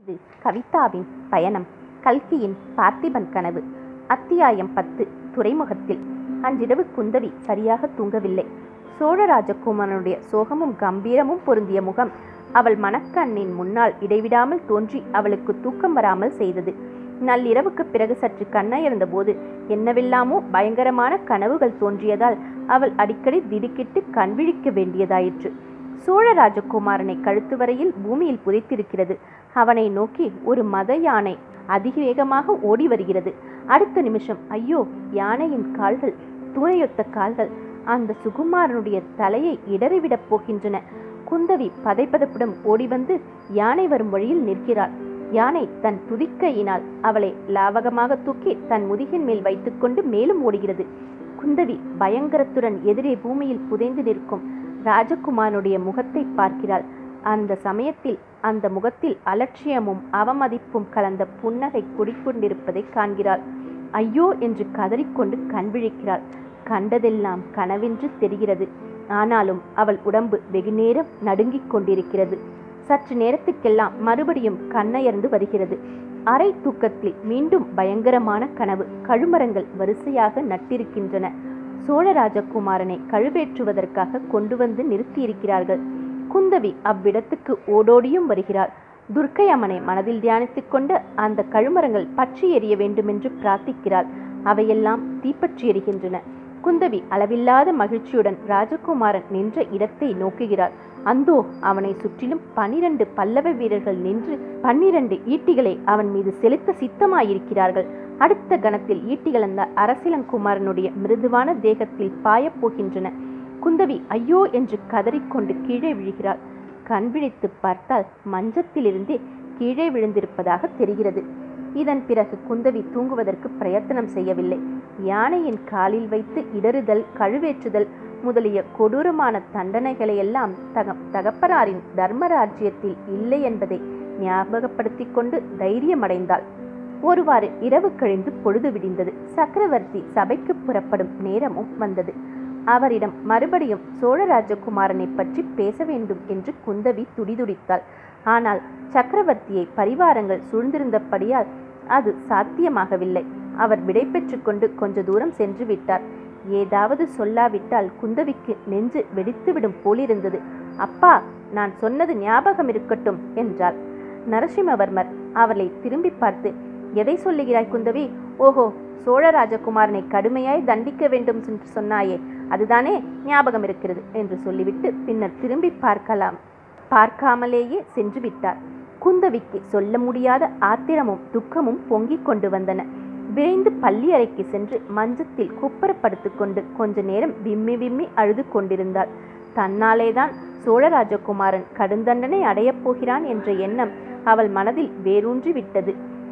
இது கவிதாவின் பயணம் கல்கியின் பார்த்திபன் கனவு அத்தியாயம் பத்து துறைமுகத்தில் அன்றிரவு குந்தவி சரியாக தூங்கவில்லை சோழராஜகுமாரனுடைய சோகமும் கம்பீரமும் பொருந்திய முகம் அவள் மனக்கண்ணின் முன்னால் இடைவிடாமல் தோன்றி அவளுக்கு தூக்கம் வராமல் செய்தது நள்ளிரவுக்கு பிறகு சற்று கண்ணயர்ந்த போது என்னவெல்லாமோ பயங்கரமான கனவுகள் தோன்றியதால் அவள் அடிக்கடி திடுக்கிட்டு கண்விழிக்க வேண்டியதாயிற்று சோழ ராஜகுமாரனை கழுத்து வரையில் பூமியில் புதைத்திருக்கிறது அவனை நோக்கி ஒரு மத யானை அதிவேகமாக ஓடி வருகிறது அடுத்த நிமிஷம் ஐயோ யானையின் கால்கள் தூணையொத்த கால்கள் அந்த சுகுமாரனுடைய தலையை இடறிவிடப் போகின்றன குந்தவி பதைப்பதப்புடன் ஓடி வந்து யானை வரும் வழியில் நிற்கிறாள் யானை தன் துதிக்கையினால் அவளை லாவகமாக தூக்கி தன் முதுகின் மேல் வைத்துக்கொண்டு மேலும் ஓடுகிறது குந்தவி பயங்கரத்துடன் எதிரே பூமியில் புதைந்து நிற்கும் ராஜகுமாரனுடைய முகத்தை பார்க்கிறாள் அந்த சமயத்தில் அந்த முகத்தில் அலட்சியமும் அவமதிப்பும் கலந்த புன்னகை குடிக்கொண்டிருப்பதை காண்கிறாள் ஐயோ என்று கதறிக்கொண்டு கண் விழிக்கிறாள் கண்டதெல்லாம் கனவென்று தெரிகிறது ஆனாலும் அவள் உடம்பு வெகுநேரம் நடுங்கிக் கொண்டிருக்கிறது சற்று நேரத்துக்கெல்லாம் மறுபடியும் கண்ணயர்ந்து வருகிறது அரை தூக்கத்தில் மீண்டும் பயங்கரமான கனவு கழுமரங்கள் வரிசையாக நட்டிருக்கின்றன சோழராஜகுமாரனை கழுவேற்றுவதற்காக கொண்டு வந்து நிறுத்தியிருக்கிறார்கள் குந்தவி அவ்விடத்துக்கு ஓடோடியும் வருகிறாள் துர்க்கை அம்மனை மனதில் தியானித்துக் கொண்டு அந்த கழுமரங்கள் பற்றி எரிய வேண்டுமென்று பிரார்த்திக்கிறாள் அவையெல்லாம் தீப்பற்றி எரிகின்றன குந்தவி அளவில்லாத மகிழ்ச்சியுடன் ராஜகுமாரன் நின்ற இடத்தை நோக்குகிறாள் அந்தோ அவனை சுற்றிலும் பனிரண்டு பல்லவ வீரர்கள் நின்று பன்னிரண்டு ஈட்டிகளை அவன் மீது செலுத்த சித்தமாயிருக்கிறார்கள் அடுத்த கணத்தில் ஈட்டிகள் அந்த அரசிலங்குமாரனுடைய மிருதுவான தேகத்தில் பாயப் போகின்றன குந்தவி ஐயோ என்று கதறிக்கொண்டு கீழே விழுகிறாள் கண் விழித்து பார்த்தால் மஞ்சத்திலிருந்தே கீழே விழுந்திருப்பதாக தெரிகிறது இதன் பிறகு குந்தவி தூங்குவதற்கு பிரயத்தனம் செய்யவில்லை யானையின் காலில் வைத்து இடறுதல் கழுவேற்றுதல் முதலிய கொடூரமான தண்டனைகளையெல்லாம் தக தகப்பனாரின் தர்மராஜ்யத்தில் இல்லை என்பதை ஞாபகப்படுத்திக் கொண்டு தைரியமடைந்தாள் ஒருவாறு இரவு கழிந்து பொழுது விடிந்தது சக்கரவர்த்தி சபைக்கு புறப்படும் நேரமும் வந்தது அவரிடம் மறுபடியும் சோழராஜகுமாரனை பற்றி பேச வேண்டும் என்று குந்தவி துடிதுடித்தாள் ஆனால் சக்கரவர்த்தியை பரிவாரங்கள் சூழ்ந்திருந்தபடியால் அது சாத்தியமாகவில்லை அவர் விடை கொண்டு கொஞ்ச தூரம் சென்று விட்டார் ஏதாவது சொல்லாவிட்டால் குந்தவிக்கு நெஞ்சு வெடித்துவிடும் போலிருந்தது அப்பா நான் சொன்னது ஞாபகம் இருக்கட்டும் என்றாள் நரசிம்மவர்மர் அவளை திரும்பி பார்த்து எதை சொல்லுகிறாய் குந்தவி ஓஹோ சோழராஜகுமாரனை கடுமையாய் தண்டிக்க வேண்டும் என்று சொன்னாயே அதுதானே ஞாபகம் இருக்கிறது என்று சொல்லிவிட்டு பின்னர் திரும்பி பார்க்கலாம் பார்க்காமலேயே சென்று விட்டார் குந்தவிக்கு சொல்ல முடியாத ஆத்திரமும் துக்கமும் பொங்கிக் கொண்டு வந்தன விரைந்து பள்ளி அறைக்கு சென்று மஞ்சத்தில் குப்பரப்படுத்திக் கொண்டு கொஞ்ச நேரம் விம்மி விம்மி அழுது கொண்டிருந்தாள் தன்னாலேதான் சோழராஜகுமாரன் கடுந்தண்டனை அடையப் போகிறான் என்ற எண்ணம் அவள் மனதில் வேரூன்றி விட்டது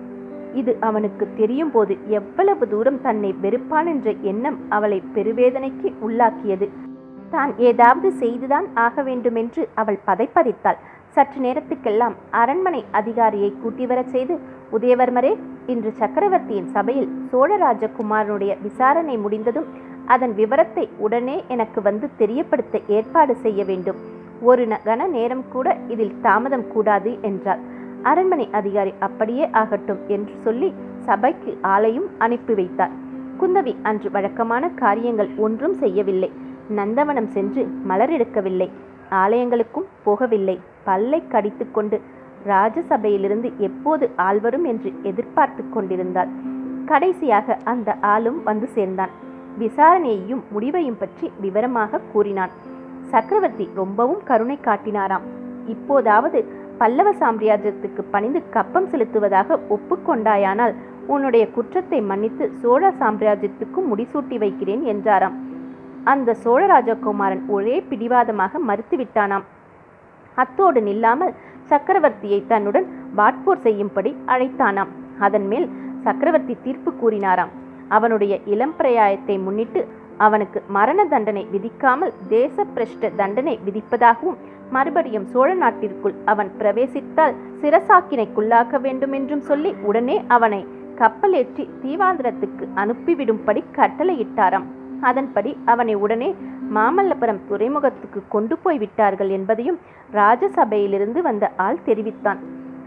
இது அவனுக்கு தெரியும் போது எவ்வளவு தூரம் தன்னை வெறுப்பான் என்ற எண்ணம் அவளை பெருவேதனைக்கு உள்ளாக்கியது தான் ஏதாவது செய்துதான் ஆக வேண்டுமென்று அவள் பதைப்பதைத்தாள் சற்று நேரத்துக்கெல்லாம் அரண்மனை அதிகாரியை கூட்டி வரச் செய்து உதயவர்மரே இன்று சக்கரவர்த்தியின் சபையில் சோழராஜகுமாரனுடைய விசாரணை முடிந்ததும் அதன் விவரத்தை உடனே எனக்கு வந்து தெரியப்படுத்த ஏற்பாடு செய்ய வேண்டும் ஒரு கன நேரம் கூட இதில் தாமதம் கூடாது என்றார் அரண்மனை அதிகாரி அப்படியே ஆகட்டும் என்று சொல்லி சபைக்கு ஆளையும் அனுப்பி வைத்தார் குந்தவி அன்று வழக்கமான காரியங்கள் ஒன்றும் செய்யவில்லை நந்தவனம் சென்று மலர் எடுக்கவில்லை ஆலயங்களுக்கும் போகவில்லை பல்லை கடித்துக்கொண்டு ராஜசபையிலிருந்து எப்போது ஆள் வரும் என்று எதிர்பார்த்து கொண்டிருந்தாள் கடைசியாக அந்த ஆளும் வந்து சேர்ந்தான் விசாரணையையும் முடிவையும் பற்றி விவரமாக கூறினான் சக்கரவர்த்தி ரொம்பவும் கருணை காட்டினாராம் இப்போதாவது பல்லவ சாம்ராஜ்யத்துக்கு பணிந்து கப்பம் செலுத்துவதாக ஒப்புக்கொண்டாயானால் உன்னுடைய குற்றத்தை மன்னித்து சோழ சாம்ராஜ்யத்துக்கும் முடிசூட்டி வைக்கிறேன் என்றாராம் அந்த சோழராஜகுமாரன் ஒரே பிடிவாதமாக மறுத்துவிட்டானாம் அத்தோடு நில்லாமல் சக்கரவர்த்தியை தன்னுடன் வாட்போர் செய்யும்படி அழைத்தானாம் அதன் மேல் சக்கரவர்த்தி தீர்ப்பு கூறினாராம் அவனுடைய இளம் பிரயாயத்தை முன்னிட்டு அவனுக்கு மரண தண்டனை விதிக்காமல் தேச பிரஷ்ட தண்டனை விதிப்பதாகவும் மறுபடியும் சோழ நாட்டிற்குள் அவன் பிரவேசித்தால் சிரசாக்கினைக்குள்ளாக்க வேண்டும் என்றும் சொல்லி உடனே அவனை கப்பலேற்றி தீவாந்திரத்துக்கு அனுப்பிவிடும்படி கட்டளையிட்டாராம் அதன்படி அவனை உடனே மாமல்லபுரம் துறைமுகத்துக்கு கொண்டு போய் விட்டார்கள் என்பதையும் ராஜசபையிலிருந்து வந்த ஆள் தெரிவித்தான்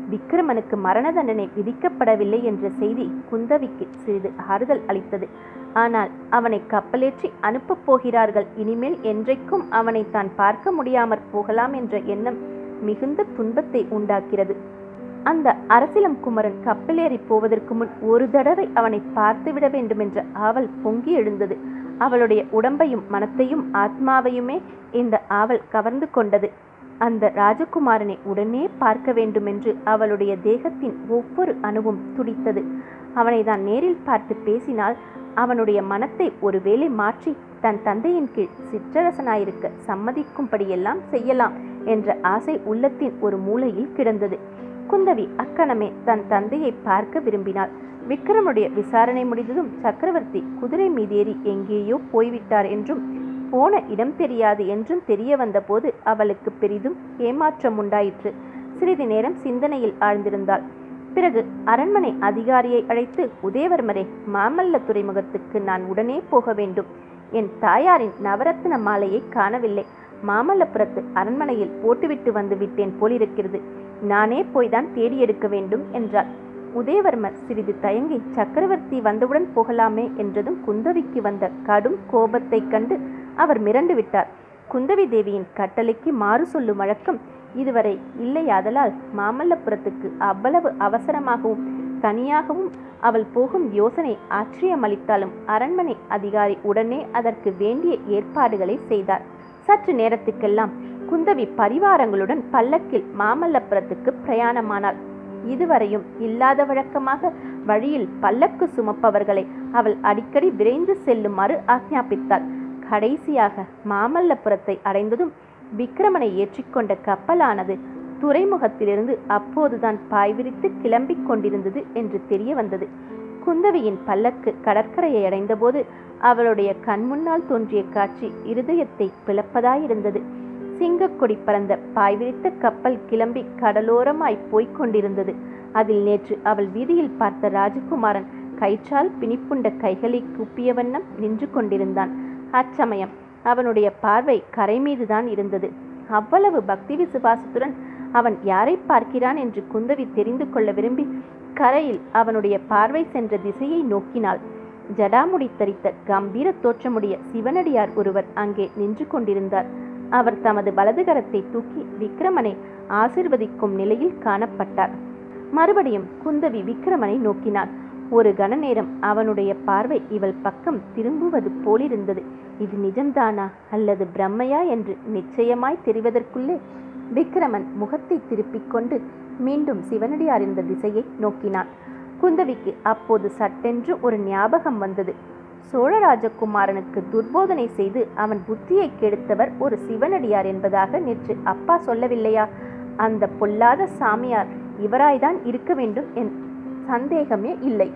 விக்ரமனுக்கு மரண தண்டனை விதிக்கப்படவில்லை என்ற செய்தி குந்தவிக்கு சிறிது ஆறுதல் அளித்தது ஆனால் அவனை கப்பலேற்றி அனுப்பப் போகிறார்கள் இனிமேல் என்றைக்கும் அவனை தான் பார்க்க முடியாமற் போகலாம் என்ற எண்ணம் மிகுந்த துன்பத்தை உண்டாக்கிறது அந்த அரசிலம் குமரன் கப்பலேறி போவதற்கு முன் ஒரு தடவை அவனை பார்த்துவிட வேண்டுமென்ற ஆவல் பொங்கி எழுந்தது அவளுடைய உடம்பையும் மனத்தையும் ஆத்மாவையுமே இந்த ஆவல் கவர்ந்து கொண்டது அந்த ராஜகுமாரனை உடனே பார்க்க வேண்டுமென்று அவளுடைய தேகத்தின் ஒவ்வொரு அணுவும் துடித்தது அவனை தான் நேரில் பார்த்து பேசினால் அவனுடைய மனத்தை ஒருவேளை மாற்றி தன் தந்தையின் கீழ் சிற்றரசனாயிருக்க சம்மதிக்கும்படியெல்லாம் செய்யலாம் என்ற ஆசை உள்ளத்தின் ஒரு மூலையில் கிடந்தது குந்தவி அக்கணமே தன் தந்தையை பார்க்க விரும்பினாள் விக்ரமுடைய விசாரணை முடிந்ததும் சக்கரவர்த்தி குதிரை மீதேறி எங்கேயோ போய்விட்டார் என்றும் போன இடம் தெரியாது என்றும் தெரிய வந்தபோது அவளுக்கு பெரிதும் ஏமாற்றம் உண்டாயிற்று சிறிது நேரம் சிந்தனையில் ஆழ்ந்திருந்தாள் பிறகு அரண்மனை அதிகாரியை அழைத்து உதயவர்மரே மாமல்ல துறைமுகத்துக்கு நான் உடனே போக வேண்டும் என் தாயாரின் நவரத்ன மாலையை காணவில்லை மாமல்லபுரத்து அரண்மனையில் போட்டுவிட்டு வந்து விட்டேன் போலிருக்கிறது நானே போய்தான் தேடி எடுக்க வேண்டும் என்றார் உதயவர்மர் சிறிது தயங்கி சக்கரவர்த்தி வந்தவுடன் போகலாமே என்றதும் குந்தவிக்கு வந்த கடும் கோபத்தைக் கண்டு அவர் மிரண்டு விட்டார் குந்தவி தேவியின் கட்டளைக்கு மாறு சொல்லும் வழக்கம் இதுவரை இல்லையாதலால் மாமல்லபுரத்துக்கு அவ்வளவு அவசரமாகவும் தனியாகவும் அவள் போகும் யோசனை ஆச்சரியமளித்தாலும் அரண்மனை அதிகாரி உடனே அதற்கு வேண்டிய ஏற்பாடுகளை செய்தார் சற்று நேரத்துக்கெல்லாம் குந்தவி பரிவாரங்களுடன் பல்லக்கில் மாமல்லபுரத்துக்கு பிரயாணமானாள் இதுவரையும் இல்லாத வழக்கமாக வழியில் பல்லக்கு சுமப்பவர்களை அவள் அடிக்கடி விரைந்து செல்லுமாறு ஆக்ஞாபித்தாள் கடைசியாக மாமல்லபுரத்தை அடைந்ததும் விக்ரமனை ஏற்றிக்கொண்ட கப்பலானது துறைமுகத்திலிருந்து அப்போதுதான் பாய்விரித்து கிளம்பிக் கொண்டிருந்தது என்று தெரிய வந்தது குந்தவியின் பல்லக்கு கடற்கரையை அடைந்தபோது அவளுடைய கண்முன்னால் தோன்றிய காட்சி இருதயத்தை பிளப்பதாயிருந்தது சிங்கக்கொடி பறந்த பாய்விரித்த கப்பல் கிளம்பி கடலோரமாய் போய்க் கொண்டிருந்தது அதில் நேற்று அவள் வீதியில் பார்த்த ராஜகுமாரன் கயிற்றால் பிணிப்புண்ட கைகளை கூப்பிய வண்ணம் நின்று கொண்டிருந்தான் அச்சமயம் அவனுடைய பார்வை கரை மீதுதான் இருந்தது அவ்வளவு பக்தி விசுவாசத்துடன் அவன் யாரை பார்க்கிறான் என்று குந்தவி தெரிந்து கொள்ள விரும்பி கரையில் அவனுடைய பார்வை சென்ற திசையை நோக்கினாள் ஜடாமுடி தரித்த கம்பீர தோற்றமுடைய சிவனடியார் ஒருவர் அங்கே நின்று கொண்டிருந்தார் அவர் தமது வலது கரத்தை தூக்கி விக்ரமனை ஆசிர்வதிக்கும் நிலையில் காணப்பட்டார் மறுபடியும் குந்தவி விக்ரமனை நோக்கினாள் ஒரு கண நேரம் அவனுடைய பார்வை இவள் பக்கம் திரும்புவது போலிருந்தது இது நிஜம்தானா அல்லது பிரம்மையா என்று நிச்சயமாய் தெரிவதற்குள்ளே விக்ரமன் முகத்தை திருப்பிக் கொண்டு மீண்டும் சிவனடியார் இருந்த திசையை நோக்கினான் குந்தவிக்கு அப்போது சட்டென்று ஒரு ஞாபகம் வந்தது சோழராஜகுமாரனுக்கு துர்போதனை செய்து அவன் புத்தியை கெடுத்தவர் ஒரு சிவனடியார் என்பதாக நேற்று அப்பா சொல்லவில்லையா அந்த பொல்லாத சாமியார் இவராய்தான் இருக்க வேண்டும் என் சந்தேகமே இல்லை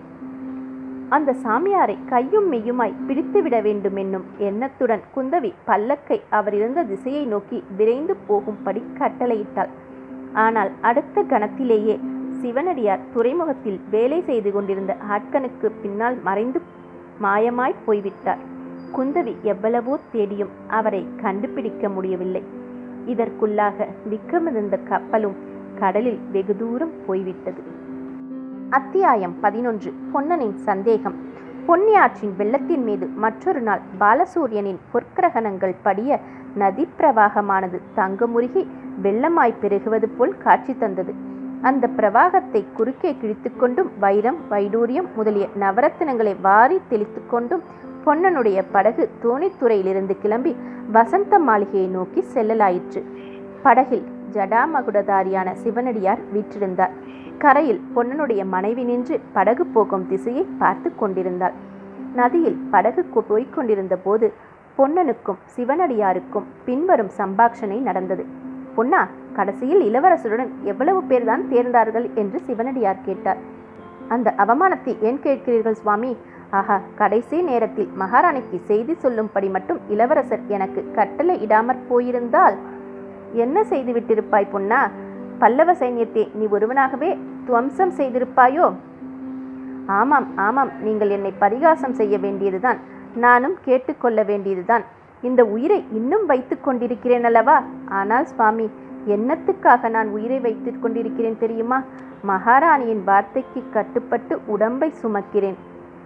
அந்த சாமியாரை கையும் மெய்யுமாய் பிடித்துவிட வேண்டும் என்னும் எண்ணத்துடன் குந்தவி பல்லக்கை அவர் இருந்த திசையை நோக்கி விரைந்து போகும்படி கட்டளையிட்டாள் ஆனால் அடுத்த கணத்திலேயே சிவனடியார் துறைமுகத்தில் வேலை செய்து கொண்டிருந்த ஆட்கனுக்கு பின்னால் மறைந்து மாயமாய் போய்விட்டார் குந்தவி எவ்வளவோ தேடியும் அவரை கண்டுபிடிக்க முடியவில்லை இதற்குள்ளாக விக்ரமிருந்த கப்பலும் கடலில் வெகு தூரம் போய்விட்டது அத்தியாயம் பதினொன்று பொன்னனின் சந்தேகம் பொன்னியாற்றின் வெள்ளத்தின் மீது மற்றொரு நாள் பாலசூரியனின் பொற்கிரகணங்கள் படிய நதி பிரவாகமானது தங்கமுருகி வெள்ளமாய் பெருகுவது போல் காட்சி தந்தது அந்த பிரவாகத்தை குறுக்கே கிழித்துக்கொண்டும் வைரம் வைடூரியம் முதலிய நவரத்தினங்களை வாரி தெளித்துக்கொண்டும் பொன்னனுடைய படகு தோணித்துறையிலிருந்து கிளம்பி வசந்த மாளிகையை நோக்கி செல்லலாயிற்று படகில் ஜடாமகுடதாரியான சிவனடியார் வீற்றிருந்தார் கரையில் பொன்னனுடைய மனைவி நின்று படகு போகும் திசையை பார்த்து கொண்டிருந்தாள் நதியில் படகு கொ- போய்க் கொண்டிருந்த போது பொன்னனுக்கும் சிவனடியாருக்கும் பின்வரும் சம்பாஷணை நடந்தது பொன்னா கடைசியில் இளவரசருடன் எவ்வளவு பேர்தான் தேர்ந்தார்கள் என்று சிவனடியார் கேட்டார் அந்த அவமானத்தை ஏன் கேட்கிறீர்கள் சுவாமி ஆஹா கடைசி நேரத்தில் மகாராணிக்கு செய்தி சொல்லும்படி மட்டும் இளவரசர் எனக்கு கட்டளை இடாமற் போயிருந்தால் என்ன செய்து விட்டிருப்பாய் பொன்னா பல்லவ சைன்யத்தை நீ ஒருவனாகவே துவம்சம் செய்திருப்பாயோ ஆமாம் ஆமாம் நீங்கள் என்னை பரிகாசம் செய்ய வேண்டியதுதான் நானும் கேட்டுக்கொள்ள வேண்டியதுதான் இந்த உயிரை இன்னும் வைத்து கொண்டிருக்கிறேன் அல்லவா ஆனால் சுவாமி என்னத்துக்காக நான் உயிரை வைத்துக் கொண்டிருக்கிறேன் தெரியுமா மகாராணியின் வார்த்தைக்கு கட்டுப்பட்டு உடம்பை சுமக்கிறேன்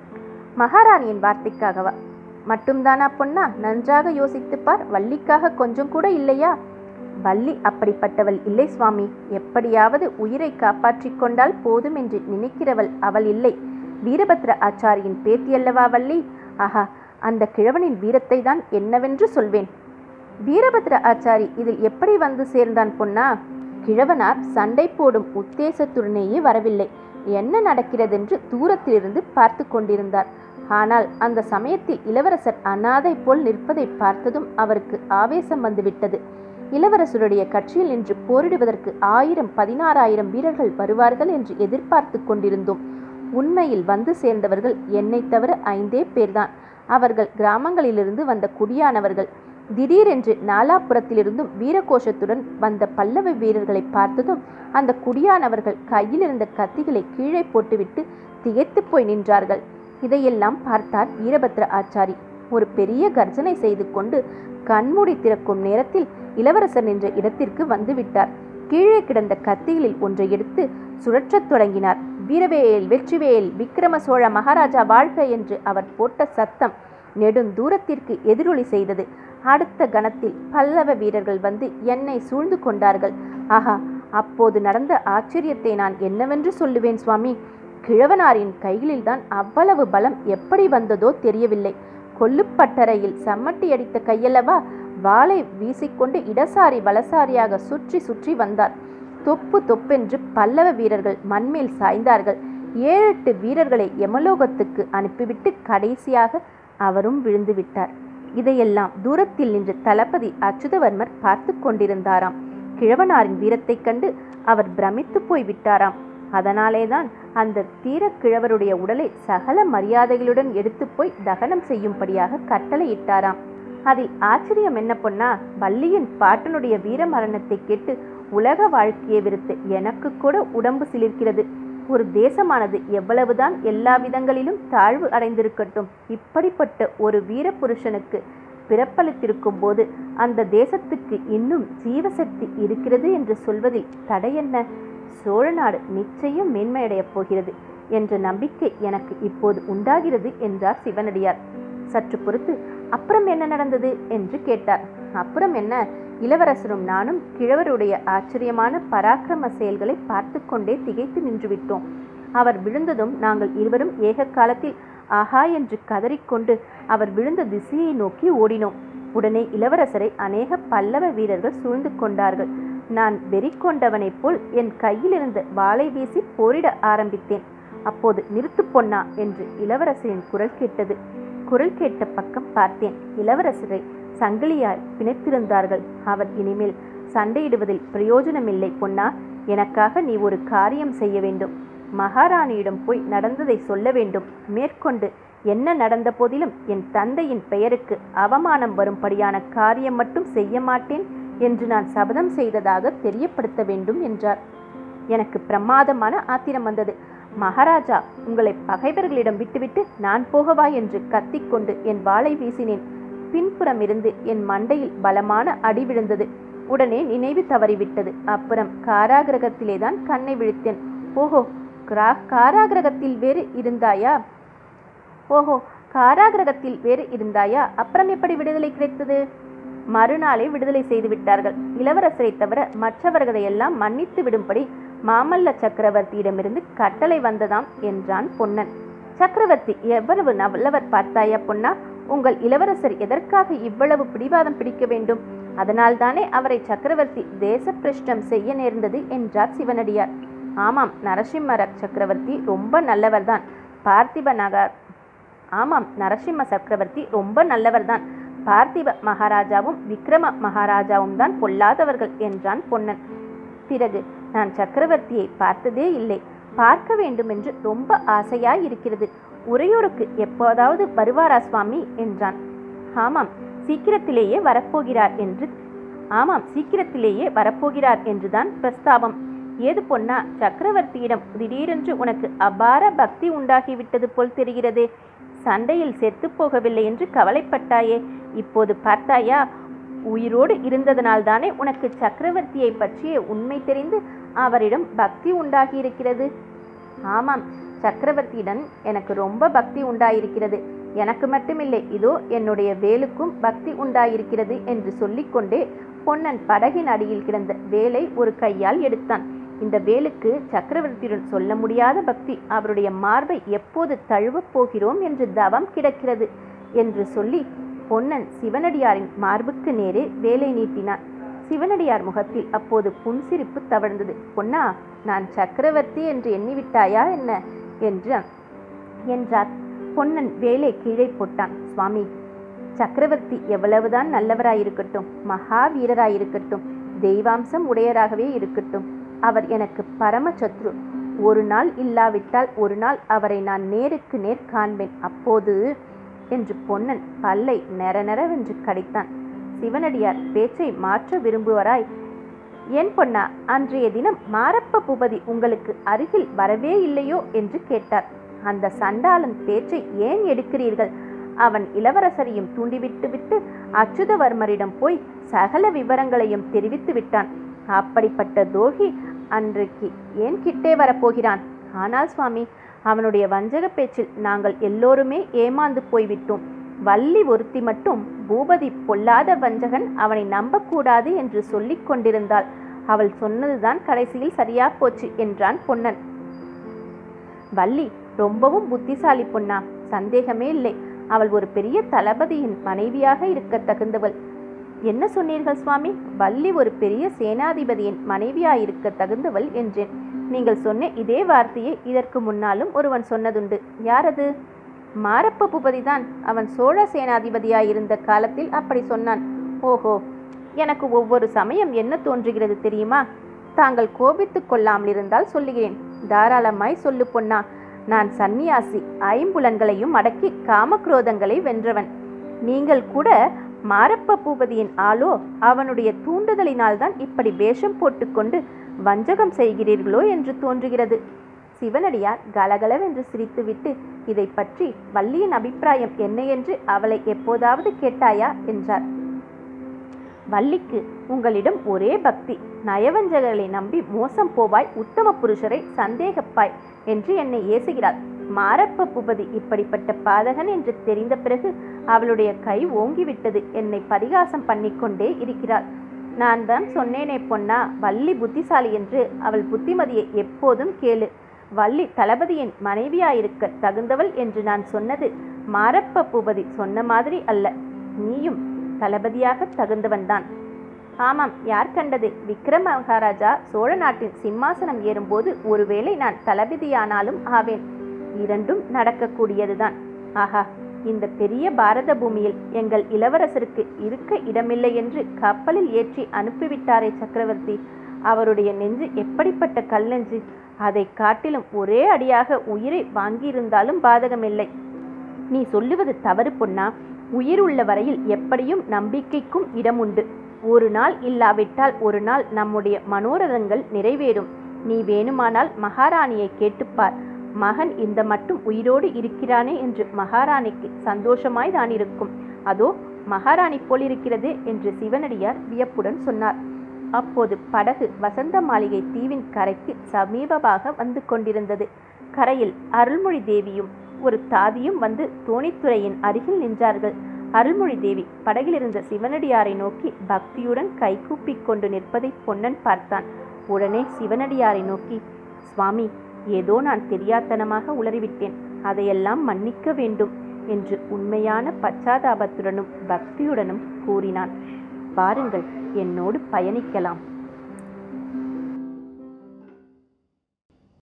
மகாராணியின் வார்த்தைக்காகவா மட்டும்தானா பொன்னா நன்றாக யோசித்துப் பார் வள்ளிக்காக கொஞ்சம் கூட இல்லையா வள்ளி அப்படிப்பட்டவள் இல்லை சுவாமி எப்படியாவது உயிரை காப்பாற்றிக் கொண்டால் போதும் என்று நினைக்கிறவள் அவள் இல்லை வீரபத்ர ஆச்சாரியின் பேத்தியல்லவா வள்ளி ஆஹா அந்த கிழவனின் வீரத்தை தான் என்னவென்று சொல்வேன் வீரபத்ர ஆச்சாரி இதில் எப்படி வந்து சேர்ந்தான் பொன்னா கிழவனார் சண்டை போடும் உத்தேசத்துடனேயே வரவில்லை என்ன நடக்கிறதென்று தூரத்திலிருந்து பார்த்து கொண்டிருந்தார் ஆனால் அந்த சமயத்தில் இளவரசர் அனாதை போல் நிற்பதை பார்த்ததும் அவருக்கு ஆவேசம் வந்துவிட்டது இளவரசருடைய கட்சியில் நின்று போரிடுவதற்கு ஆயிரம் பதினாறாயிரம் வீரர்கள் வருவார்கள் என்று எதிர்பார்த்து கொண்டிருந்தோம் உண்மையில் வந்து சேர்ந்தவர்கள் என்னை தவிர ஐந்தே பேர்தான் அவர்கள் கிராமங்களிலிருந்து வந்த குடியானவர்கள் திடீரென்று நாலாபுரத்திலிருந்தும் வீரகோஷத்துடன் வந்த பல்லவ வீரர்களை பார்த்ததும் அந்த குடியானவர்கள் கையில் இருந்த கத்திகளை கீழே போட்டுவிட்டு திகைத்து போய் நின்றார்கள் இதையெல்லாம் பார்த்தார் வீரபத்ர ஆச்சாரி ஒரு பெரிய கர்ஜனை செய்து கொண்டு கண்மூடி திறக்கும் நேரத்தில் இளவரசர் நின்ற இடத்திற்கு வந்துவிட்டார் கீழே கிடந்த கத்திகளில் ஒன்றை எடுத்து சுழற்றத் தொடங்கினார் வீரவேல் வெற்றிவேல் விக்கிரம சோழ மகாராஜா வாழ்க என்று அவர் போட்ட சத்தம் நெடுந்தூரத்திற்கு எதிரொலி செய்தது அடுத்த கணத்தில் பல்லவ வீரர்கள் வந்து என்னை சூழ்ந்து கொண்டார்கள் ஆஹா அப்போது நடந்த ஆச்சரியத்தை நான் என்னவென்று சொல்லுவேன் சுவாமி கிழவனாரின் கைகளில்தான் அவ்வளவு பலம் எப்படி வந்ததோ தெரியவில்லை கொல்லுப்பட்டறையில் சம்மட்டி அடித்த கையல்லவா வாளை வீசிக்கொண்டு இடசாரி வலசாரியாக சுற்றி சுற்றி வந்தார் தொப்பு தொப்பென்று பல்லவ வீரர்கள் மண்மேல் சாய்ந்தார்கள் ஏழெட்டு வீரர்களை யமலோகத்துக்கு அனுப்பிவிட்டு கடைசியாக அவரும் விழுந்து விட்டார் இதையெல்லாம் தூரத்தில் நின்று தளபதி அச்சுதவர்மர் பார்த்து கொண்டிருந்தாராம் கிழவனாரின் வீரத்தைக் கண்டு அவர் பிரமித்து போய் விட்டாராம் அதனாலேதான் அந்த தீரக் கிழவருடைய உடலை சகல மரியாதைகளுடன் எடுத்து போய் தகனம் செய்யும்படியாக கட்டளையிட்டாராம் அதில் ஆச்சரியம் என்ன பொன்னா வள்ளியின் பாட்டனுடைய வீர மரணத்தை கேட்டு உலக வாழ்க்கையை விருத்து எனக்கு கூட உடம்பு சிலிர்க்கிறது ஒரு தேசமானது எவ்வளவுதான் எல்லா விதங்களிலும் தாழ்வு அடைந்திருக்கட்டும் இப்படிப்பட்ட ஒரு வீர புருஷனுக்கு பிறப்பளித்திருக்கும் போது அந்த தேசத்துக்கு இன்னும் ஜீவசக்தி இருக்கிறது என்று சொல்வதில் தடையென்ன சோழ நாடு நிச்சயம் மேன்மையடையப் போகிறது என்ற நம்பிக்கை எனக்கு இப்போது உண்டாகிறது என்றார் சிவனடியார் சற்று பொறுத்து அப்புறம் என்ன நடந்தது என்று கேட்டார் அப்புறம் என்ன இளவரசரும் நானும் கிழவருடைய ஆச்சரியமான பராக்கிரம செயல்களை பார்த்து கொண்டே திகைத்து நின்றுவிட்டோம் அவர் விழுந்ததும் நாங்கள் இருவரும் ஏக காலத்தில் ஆஹா என்று கதறிக்கொண்டு அவர் விழுந்த திசையை நோக்கி ஓடினோம் உடனே இளவரசரை அநேக பல்லவ வீரர்கள் சூழ்ந்து கொண்டார்கள் நான் வெறி கொண்டவனைப் போல் என் கையில் இருந்த வாளை வீசி போரிட ஆரம்பித்தேன் அப்போது நிறுத்து பொன்னா என்று இளவரசரின் குரல் கேட்டது குரல் கேட்ட பக்கம் பார்த்தேன் இளவரசரை சங்கிலியால் பிணைத்திருந்தார்கள் அவர் இனிமேல் சண்டையிடுவதில் பிரயோஜனமில்லை பொன்னா எனக்காக நீ ஒரு காரியம் செய்ய வேண்டும் மகாராணியிடம் போய் நடந்ததை சொல்ல வேண்டும் மேற்கொண்டு என்ன நடந்த போதிலும் என் தந்தையின் பெயருக்கு அவமானம் வரும்படியான காரியம் மட்டும் செய்ய மாட்டேன் என்று நான் சபதம் செய்ததாக தெரியப்படுத்த வேண்டும் என்றார் எனக்கு பிரமாதமான ஆத்திரம் வந்தது மகாராஜா உங்களை பகைவர்களிடம் விட்டுவிட்டு நான் போகவா என்று கத்திக்கொண்டு என் வாளை வீசினேன் பின்புறம் இருந்து என் மண்டையில் பலமான அடி விழுந்தது உடனே நினைவு தவறிவிட்டது அப்புறம் காராகிரகத்திலே தான் கண்ணை விழித்தேன் ஓஹோ கிரா காராகிரகத்தில் வேறு இருந்தாயா ஓஹோ காராகிரகத்தில் வேறு இருந்தாயா அப்புறம் எப்படி விடுதலை கிடைத்தது மறுநாளே விடுதலை செய்து விட்டார்கள் இளவரசரை தவிர மற்றவர்களை எல்லாம் மன்னித்து விடும்படி மாமல்ல சக்கரவர்த்தியிடமிருந்து கட்டளை வந்ததாம் என்றான் பொன்னன் சக்கரவர்த்தி எவ்வளவு நல்லவர் பார்த்தாயா பொன்னா உங்கள் இளவரசர் எதற்காக இவ்வளவு பிடிவாதம் பிடிக்க வேண்டும் அதனால்தானே அவரை சக்கரவர்த்தி தேசப்பிரஷ்டம் செய்ய நேர்ந்தது என்றார் சிவனடியார் ஆமாம் நரசிம்மர சக்கரவர்த்தி ரொம்ப நல்லவர்தான் பார்த்திப நகர் ஆமாம் நரசிம்ம சக்கரவர்த்தி ரொம்ப நல்லவர்தான் பார்த்திப மகாராஜாவும் விக்ரம மகாராஜாவும் தான் பொல்லாதவர்கள் என்றான் பொன்னன் பிறகு நான் சக்கரவர்த்தியை பார்த்ததே இல்லை பார்க்க வேண்டும் என்று ரொம்ப ஆசையாய் இருக்கிறது உறையூருக்கு எப்போதாவது வருவாரா சுவாமி என்றான் ஆமாம் சீக்கிரத்திலேயே வரப்போகிறார் என்று ஆமாம் சீக்கிரத்திலேயே வரப்போகிறார் என்றுதான் பிரஸ்தாபம் ஏது பொன்னா சக்கரவர்த்தியிடம் திடீரென்று உனக்கு அபார பக்தி உண்டாகிவிட்டது போல் தெரிகிறதே சண்டையில் செத்துப் போகவில்லை என்று கவலைப்பட்டாயே இப்போது பார்த்தாயா உயிரோடு இருந்ததனால்தானே உனக்கு சக்கரவர்த்தியை பற்றிய உண்மை தெரிந்து அவரிடம் பக்தி உண்டாகியிருக்கிறது ஆமாம் சக்கரவர்த்தியிடம் எனக்கு ரொம்ப பக்தி உண்டாயிருக்கிறது எனக்கு மட்டுமில்லை இதோ என்னுடைய வேலுக்கும் பக்தி உண்டாயிருக்கிறது என்று சொல்லிக்கொண்டே பொன்னன் படகின் அடியில் கிடந்த வேலை ஒரு கையால் எடுத்தான் இந்த வேலுக்கு சக்கரவர்த்தியுடன் சொல்ல முடியாத பக்தி அவருடைய மார்பை எப்போது தழுவப் போகிறோம் என்று தவம் கிடக்கிறது என்று சொல்லி பொன்னன் சிவனடியாரின் மார்புக்கு நேரே வேலை நீட்டினான் சிவனடியார் முகத்தில் அப்போது புன்சிரிப்பு தவழ்ந்தது பொன்னா நான் சக்கரவர்த்தி என்று எண்ணிவிட்டாயா என்ன என்று என்றார் பொன்னன் வேலை கீழே போட்டான் சுவாமி சக்கரவர்த்தி எவ்வளவுதான் நல்லவராயிருக்கட்டும் மகாவீரராயிருக்கட்டும் தெய்வாம்சம் உடையராகவே இருக்கட்டும் அவர் எனக்கு பரம சத்ரு ஒரு நாள் இல்லாவிட்டால் ஒரு நாள் அவரை நான் நேருக்கு நேர் காண்பேன் அப்போது என்று பொன்னன் பல்லை நெர நெரவென்று கடித்தான் சிவனடியார் பேச்சை மாற்ற விரும்புவராய் என் பொன்னா அன்றைய தினம் மாரப்ப பூபதி உங்களுக்கு அருகில் வரவே இல்லையோ என்று கேட்டார் அந்த சண்டாளன் பேச்சை ஏன் எடுக்கிறீர்கள் அவன் இளவரசரையும் தூண்டிவிட்டு விட்டு அச்சுதவர்மரிடம் போய் சகல விவரங்களையும் தெரிவித்து விட்டான் அப்படிப்பட்ட தோகி அன்றைக்கு ஏன் கிட்டே வரப்போகிறான் ஆனால் சுவாமி அவனுடைய வஞ்சக பேச்சில் நாங்கள் எல்லோருமே ஏமாந்து போய்விட்டோம் வள்ளி ஒருத்தி மட்டும் பூபதி பொல்லாத வஞ்சகன் அவனை நம்பக்கூடாது என்று சொல்லிக் கொண்டிருந்தாள் அவள் சொன்னதுதான் கடைசியில் சரியா போச்சு என்றான் பொன்னன் வள்ளி ரொம்பவும் புத்திசாலி பொன்னா சந்தேகமே இல்லை அவள் ஒரு பெரிய தளபதியின் மனைவியாக இருக்க தகுந்தவள் என்ன சொன்னீர்கள் சுவாமி வள்ளி ஒரு பெரிய சேனாதிபதியின் மனைவியாயிருக்க தகுந்தவள் என்றேன் நீங்கள் சொன்ன இதே வார்த்தையை இதற்கு முன்னாலும் ஒருவன் சொன்னதுண்டு யாரது மாரப்ப பூபதிதான் அவன் சோழ சேனாதிபதியாயிருந்த காலத்தில் அப்படி சொன்னான் ஓஹோ எனக்கு ஒவ்வொரு சமயம் என்ன தோன்றுகிறது தெரியுமா தாங்கள் கோபித்துக் கொள்ளாமல் இருந்தால் சொல்லுகிறேன் தாராளமாய் சொல்லு பொன்னா நான் சந்நியாசி ஐம்புலன்களையும் அடக்கி காமக்ரோதங்களை வென்றவன் நீங்கள் கூட மாரப்ப பூபதியின் ஆளோ அவனுடைய தூண்டுதலினால்தான் இப்படி வேஷம் போட்டுக்கொண்டு வஞ்சகம் செய்கிறீர்களோ என்று தோன்றுகிறது சிவனடியார் கலகலவென்று சிரித்துவிட்டு இதை பற்றி வள்ளியின் அபிப்பிராயம் என்ன என்று அவளை எப்போதாவது கேட்டாயா என்றார் வள்ளிக்கு உங்களிடம் ஒரே பக்தி நயவஞ்சகர்களை நம்பி மோசம் போவாய் உத்தம புருஷரை சந்தேகப்பாய் என்று என்னை ஏசுகிறாள் மாரப்ப பூபதி இப்படிப்பட்ட பாதகன் என்று தெரிந்த பிறகு அவளுடைய கை ஓங்கிவிட்டது என்னை பரிகாசம் பண்ணிக்கொண்டே இருக்கிறாள் நான் தான் சொன்னேனே பொன்னா வள்ளி புத்திசாலி என்று அவள் புத்திமதியை எப்போதும் கேளு வள்ளி தளபதியின் மனைவியாயிருக்க தகுந்தவள் என்று நான் சொன்னது மாரப்ப பூபதி சொன்ன மாதிரி அல்ல நீயும் தளபதியாக தகுந்தவன்தான் ஆமாம் யார் கண்டது விக்ரம மகாராஜா சோழ நாட்டின் சிம்மாசனம் ஏறும்போது ஒருவேளை நான் தளபதியானாலும் ஆவேன் இரண்டும் நடக்கக்கூடியதுதான் ஆஹா இந்த பெரிய பாரத பூமியில் எங்கள் இளவரசருக்கு இருக்க இடமில்லை என்று கப்பலில் ஏற்றி அனுப்பிவிட்டாரே சக்கரவர்த்தி அவருடைய நெஞ்சு எப்படிப்பட்ட கல் நெஞ்சு அதை காட்டிலும் ஒரே அடியாக உயிரை வாங்கியிருந்தாலும் பாதகமில்லை நீ சொல்லுவது தவறு பொன்னா உயிர் உள்ள வரையில் எப்படியும் நம்பிக்கைக்கும் இடம் உண்டு ஒரு நாள் இல்லாவிட்டால் ஒரு நாள் நம்முடைய மனோரதங்கள் நிறைவேறும் நீ வேணுமானால் மகாராணியை கேட்டுப்பார் மகன் இந்த மட்டும் உயிரோடு இருக்கிறானே என்று மகாராணிக்கு சந்தோஷமாய் தான் இருக்கும் அதோ மகாராணி போல் இருக்கிறது என்று சிவனடியார் வியப்புடன் சொன்னார் அப்போது படகு வசந்த மாளிகை தீவின் கரைக்கு சமீபமாக வந்து கொண்டிருந்தது கரையில் அருள்மொழி தேவியும் ஒரு தாதியும் வந்து தோணித்துறையின் அருகில் நின்றார்கள் அருள்மொழி தேவி படகிலிருந்த சிவனடியாரை நோக்கி பக்தியுடன் கைகூப்பிக் கொண்டு நிற்பதை பொன்னன் பார்த்தான் உடனே சிவனடியாரை நோக்கி சுவாமி ஏதோ நான் தெரியாத்தனமாக உளறிவிட்டேன் அதையெல்லாம் மன்னிக்க வேண்டும் என்று உண்மையான பச்சாதாபத்துடனும் பக்தியுடனும் கூறினான் வாருங்கள் என்னோடு பயணிக்கலாம்